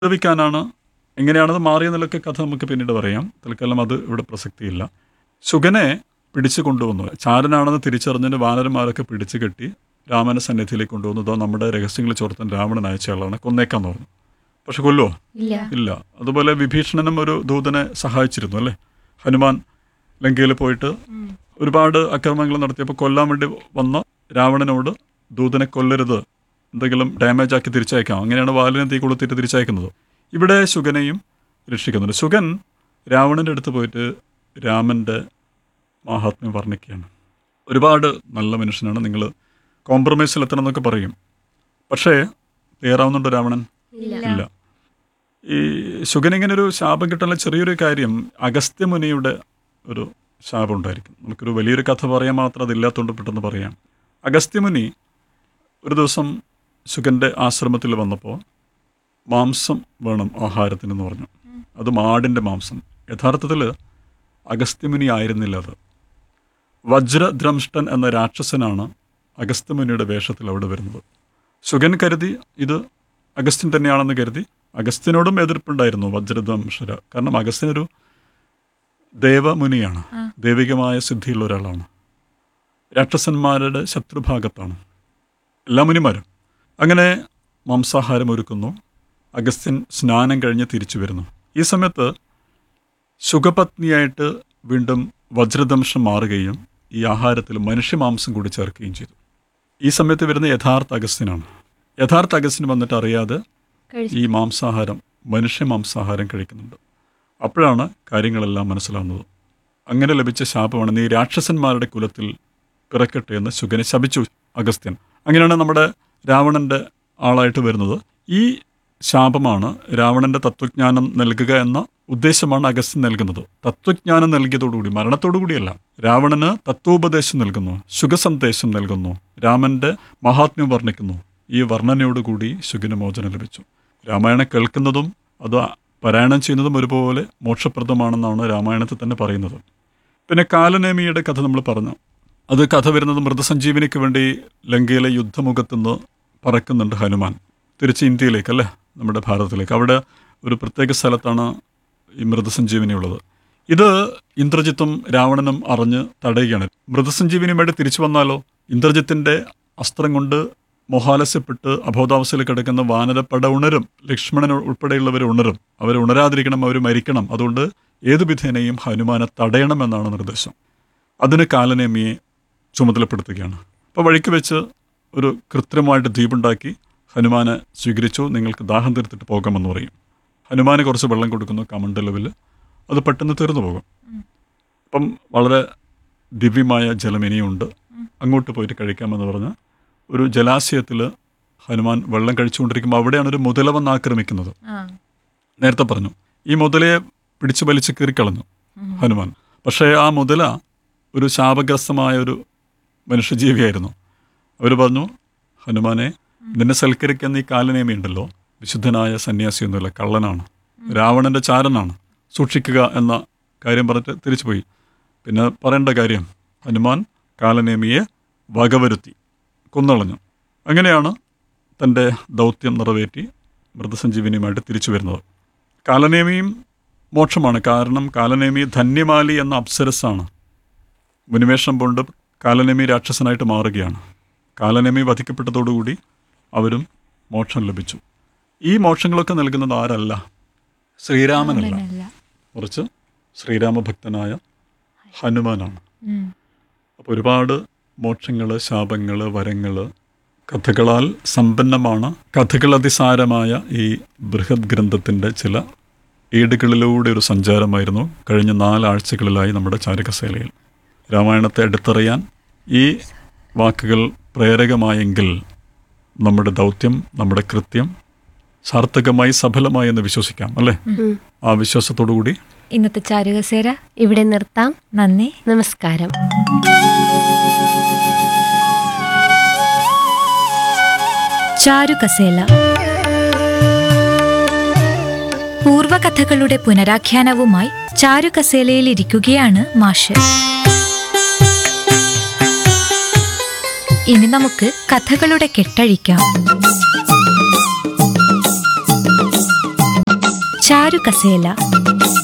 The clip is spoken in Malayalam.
ഉപദ്രവിക്കാനാണ് എങ്ങനെയാണത് മാറിയെന്നുള്ളൊക്കെ കഥ നമുക്ക് പിന്നീട് പറയാം തൽക്കാലം അത് ഇവിടെ പ്രസക്തിയില്ല ശുഗനെ പിടിച്ചു കൊണ്ടുവന്നു ചാരനാണെന്ന് തിരിച്ചറിഞ്ഞിട്ട് വാനരന്മാരൊക്കെ പിടിച്ചു കെട്ടി രാമന്റെ സന്നിധിയിലേക്ക് കൊണ്ടുവന്നു ഇതോ നമ്മുടെ രഹസ്യങ്ങൾ ചോർത്താൻ രാവണൻ അയച്ചയാളാണ് കൊന്നേക്കാന്ന് പറഞ്ഞു പക്ഷെ കൊല്ലുവോ ഇല്ല ഇല്ല അതുപോലെ വിഭീഷണനും ഒരു ദൂതനെ സഹായിച്ചിരുന്നു അല്ലേ ഹനുമാൻ ലങ്കയിൽ പോയിട്ട് ഒരുപാട് അക്രമങ്ങൾ നടത്തിയപ്പോൾ കൊല്ലാൻ വേണ്ടി വന്ന രാവണനോട് ദൂതനെ കൊല്ലരുത് എന്തെങ്കിലും ഡാമേജ് ആക്കി തിരിച്ചയക്കാം അങ്ങനെയാണ് വാലിനെ തീ കൊളുത്തിട്ട് തിരിച്ചയക്കുന്നത് ഇവിടെ ശുഗനെയും രക്ഷിക്കുന്നുണ്ട് ശുഗൻ രാവണൻ്റെ അടുത്ത് പോയിട്ട് രാമൻ്റെ മാഹാത്മ്യം വർണ്ണിക്കുകയാണ് ഒരുപാട് നല്ല മനുഷ്യനാണ് നിങ്ങൾ കോംപ്രമൈസിൽ എത്തണം എന്നൊക്കെ പറയും പക്ഷേ തയ്യാറാവുന്നുണ്ടോ രാവണൻ ഇല്ല ഈ ശുഗൻ ഇങ്ങനെ ഒരു ശാപം കിട്ടാനുള്ള ചെറിയൊരു കാര്യം അഗസ്ത്യമുനിയുടെ ഒരു ശാപം ഉണ്ടായിരിക്കും നമുക്കൊരു വലിയൊരു കഥ പറയാൻ മാത്രം അതില്ലാത്തതുകൊണ്ട് പെട്ടെന്ന് പറയാം അഗസ്ത്യമുനി ഒരു ദിവസം ശുഗൻ്റെ ആശ്രമത്തിൽ വന്നപ്പോൾ മാംസം വേണം ആഹാരത്തിനെന്ന് പറഞ്ഞു അത് മാടിൻ്റെ മാംസം യഥാർത്ഥത്തിൽ അഗസ്ത്യമുനി ആയിരുന്നില്ല അത് വജ്രദ്രംഷ്ടൻ എന്ന രാക്ഷസനാണ് അഗസ്ത്യമുനിയുടെ വേഷത്തിൽ അവിടെ വരുന്നത് ശുഗൻ കരുതി ഇത് അഗസ്ത്യൻ തന്നെയാണെന്ന് കരുതി അഗസ്ത്യനോടും എതിർപ്പുണ്ടായിരുന്നു വജ്രദ്വംശര കാരണം അഗസ്ത്യനൊരു ദേവമുനിയാണ് ദൈവികമായ സിദ്ധിയുള്ള ഒരാളാണ് രാക്ഷസന്മാരുടെ ശത്രുഭാഗത്താണ് എല്ലാ മുനിമാരും അങ്ങനെ മാംസാഹാരം ഒരുക്കുന്നു അഗസ്ത്യൻ സ്നാനം കഴിഞ്ഞ് തിരിച്ചു വരുന്നു ഈ സമയത്ത് സുഖപത്നിയായിട്ട് വീണ്ടും വജ്രദംശം മാറുകയും ഈ ആഹാരത്തിൽ മനുഷ്യമാംസം കൂടി ചേർക്കുകയും ചെയ്തു ഈ സമയത്ത് വരുന്ന യഥാർത്ഥ അഗസ്ത്യനാണ് യഥാർത്ഥ അഗസ്ത്യൻ വന്നിട്ട് അറിയാതെ കഴിച്ചു ഈ മാംസാഹാരം മനുഷ്യ മാംസാഹാരം കഴിക്കുന്നുണ്ട് അപ്പോഴാണ് കാര്യങ്ങളെല്ലാം മനസ്സിലാവുന്നത് അങ്ങനെ ലഭിച്ച ശാപമാണ് നീ രാക്ഷസന്മാരുടെ കുലത്തിൽ പിറക്കട്ടെ എന്ന് ശുഗനെ ശപിച്ചു അഗസ്ത്യൻ അങ്ങനെയാണ് നമ്മുടെ രാവണന്റെ ആളായിട്ട് വരുന്നത് ഈ ശാപമാണ് രാവണന്റെ തത്വജ്ഞാനം നൽകുക എന്ന ഉദ്ദേശമാണ് അഗസ്ത്യൻ നൽകുന്നത് തത്വജ്ഞാനം നൽകിയതോടുകൂടി മരണത്തോടുകൂടിയല്ല രാവണന് തത്വോപദേശം നൽകുന്നു ശുഖസന്ദേശം നൽകുന്നു രാമന്റെ മഹാത്മ്യം വർണ്ണിക്കുന്നു ഈ വർണ്ണനയോടുകൂടി ശുഗിന് മോചനം ലഭിച്ചു രാമായണം കേൾക്കുന്നതും അത് പാരായണം ചെയ്യുന്നതും ഒരുപോലെ മോക്ഷപ്രദമാണെന്നാണ് രാമായണത്തിൽ തന്നെ പറയുന്നത് പിന്നെ കാലനേമിയുടെ കഥ നമ്മൾ പറഞ്ഞു അത് കഥ വരുന്നത് മൃതസഞ്ജീവനിക്ക് വേണ്ടി ലങ്കയിലെ യുദ്ധമുഖത്തുനിന്ന് പറക്കുന്നുണ്ട് ഹനുമാൻ തിരിച്ച് ഇന്ത്യയിലേക്ക് അല്ലേ നമ്മുടെ ഭാരതത്തിലേക്ക് അവിടെ ഒരു പ്രത്യേക സ്ഥലത്താണ് ഈ മൃതസഞ്ജീവനി ഉള്ളത് ഇത് ഇന്ദ്രജിത്തും രാവണനും അറിഞ്ഞ് തടയുകയാണ് മൃതസഞ്ജീവനിയുമായിട്ട് തിരിച്ചു വന്നാലോ ഇന്ദ്രജിത്തിന്റെ അസ്ത്രം കൊണ്ട് മോഹാലസ്യപ്പെട്ട് അബോധാവസ്ഥയിൽ കിടക്കുന്ന വാനരപ്പട ഉണരും ലക്ഷ്മണൻ ഉൾപ്പെടെയുള്ളവർ ഉണരും അവർ ഉണരാതിരിക്കണം അവർ മരിക്കണം അതുകൊണ്ട് ഏതു വിധേനയും ഹനുമാനെ തടയണമെന്നാണ് നിർദ്ദേശം അതിന് കാലനേമിയെ ചുമതലപ്പെടുത്തുകയാണ് അപ്പോൾ വഴിക്ക് വെച്ച് ഒരു കൃത്രിമമായിട്ട് ദ്വീപുണ്ടാക്കി ഹനുമാനെ സ്വീകരിച്ചു നിങ്ങൾക്ക് ദാഹം തീർത്തിട്ട് പോകാമെന്ന് പറയും ഹനുമാന് കുറച്ച് വെള്ളം കൊടുക്കുന്നു കമണ്ടലുവിൽ അത് പെട്ടെന്ന് തീർന്നു പോകും അപ്പം വളരെ ദിവ്യമായ ജലം ഇനിയുണ്ട് അങ്ങോട്ട് പോയിട്ട് കഴിക്കാമെന്ന് പറഞ്ഞ് ഒരു ജലാശയത്തിൽ ഹനുമാൻ വെള്ളം കഴിച്ചുകൊണ്ടിരിക്കുമ്പോൾ അവിടെയാണ് ഒരു മുതല വന്ന് ആക്രമിക്കുന്നത് ആ നേരത്തെ പറഞ്ഞു ഈ മുതലയെ പിടിച്ചു വലിച്ച് കീറിക്കളഞ്ഞു ഹനുമാൻ പക്ഷേ ആ മുതല ഒരു ശാപഗ്രസ്തമായ ഒരു മനുഷ്യജീവിയായിരുന്നു അവർ പറഞ്ഞു ഹനുമാനെ നിന്നെ സൽക്കരിക്കുന്ന ഈ കാലനേമി ഉണ്ടല്ലോ വിശുദ്ധനായ സന്യാസിയൊന്നുമില്ല കള്ളനാണ് രാവണന്റെ ചാരനാണ് സൂക്ഷിക്കുക എന്ന കാര്യം പറഞ്ഞിട്ട് തിരിച്ചുപോയി പിന്നെ പറയേണ്ട കാര്യം ഹനുമാൻ കാലനേമിയെ വകവരുത്തി കൊന്നളഞ്ഞു അങ്ങനെയാണ് തൻ്റെ ദൗത്യം നിറവേറ്റി മൃതസഞ്ജീവിനിയുമായിട്ട് തിരിച്ചു വരുന്നത് കാലനേമിയും മോക്ഷമാണ് കാരണം കാലനേമി ധന്യമാലി എന്ന അപ്സരസാണ് മുനിമേഷം കൊണ്ട് കാലനേമി രാക്ഷസനായിട്ട് മാറുകയാണ് കാലനേമി വധിക്കപ്പെട്ടതോടുകൂടി അവരും മോക്ഷം ലഭിച്ചു ഈ മോക്ഷങ്ങളൊക്കെ നൽകുന്നത് ആരല്ല ശ്രീരാമനല്ല അല്ല മറിച്ച് ശ്രീരാമഭക്തനായ ഹനുമാനാണ് ഉം. അപ്പോൾ ഒരുപാട് മോക്ഷങ്ങൾ ശാപങ്ങൾ വരങ്ങൾ കഥകളാൽ സമ്പന്നമാണ് കഥകൾ അതിസാരമായ ഈ ബൃഹത് ഗ്രന്ഥത്തിൻ്റെ ചില ഏടുകളിലൂടെ ഒരു സഞ്ചാരമായിരുന്നു കഴിഞ്ഞ നാലാഴ്ചകളിലായി നമ്മുടെ ചാരുകസേലയിൽ രാമായണത്തെ അടുത്തറിയാൻ ഈ വാക്കുകൾ പ്രേരകമായെങ്കിൽ നമ്മുടെ ദൗത്യം നമ്മുടെ കൃത്യം സാർത്ഥകമായി സഫലമായി എന്ന് വിശ്വസിക്കാം അല്ലേ ആ വിശ്വാസത്തോടു കൂടി ഇന്നത്തെ ചാരുകസേര ഇവിടെ നിർത്താം നന്ദി നമസ്കാരം ചാരുകസേല പൂർവകഥകളുടെ പുനരാഖ്യാനവുമായി ചാരുകസേലയിൽ ഇരിക്കുകയാണ് മാഷ് ഇനി നമുക്ക് കഥകളുടെ കെട്ടഴിക്കാം ചാരുകസേല